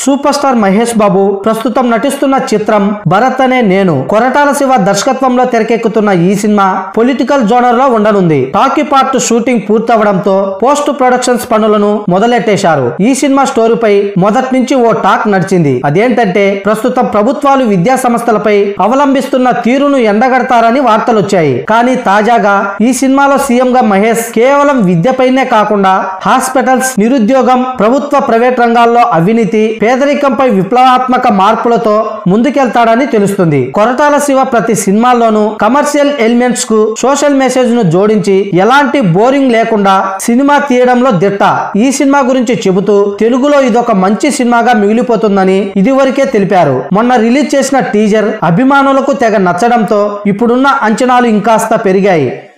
super star Mahesh బాబు ప్రస్తుతం నటిస్తున్న చిత్రం భరత్ అనే నేను కొరటాల శివ దర్శకత్వంలో తెరకెక్కుతున్న ఈ సినిమా పొలిటికల్ జోనర్ లో ఉండనుంది టాకీ పార్ట్ షూటింగ్ పూర్తవడంతో పోస్ట్ ప్రొడక్షన్స్ పనులను మొదలెట్టేశారు ఈ సినిమా స్టోరీపై మొదటి నుంచి ఓ టాక్ నడిచింది అదేంటంటే ప్రస్తుతం ప్రభుత్వాలు విద్యా సంస్థలపై అవలంబిస్తున్న తీరును ఎండగడతారని వార్తలొచ్చాయి కానీ తాజాగా ఈ సినిమాలో సీఎం గా మహేష్ కేవలం విద్యపైనే కాకుండా హాస్పిటల్స్ నిరుద్యోగం ప్రభుత్వ ప్రైవేట్ రంగాల్లో అవినీతి పేదరికంపై విప్లవాత్మక మార్పులతో ముందుకెళ్తాడని తెలుస్తుంది కొరటాల శివ ప్రతి సినిమాల్లోనూ కమర్షియల్ ఎలిమెంట్స్ కు సోషల్ మెసేజ్ ను జోడించి ఎలాంటి బోరింగ్ లేకుండా సినిమా తీయడంలో దిట్ట ఈ సినిమా గురించి చెబుతూ తెలుగులో ఇదొక మంచి సినిమాగా మిగిలిపోతుందని ఇదివరకే తెలిపారు మొన్న రిలీజ్ చేసిన టీజర్ అభిమానులకు తెగ నచ్చడంతో ఇప్పుడున్న అంచనాలు ఇంకాస్త పెరిగాయి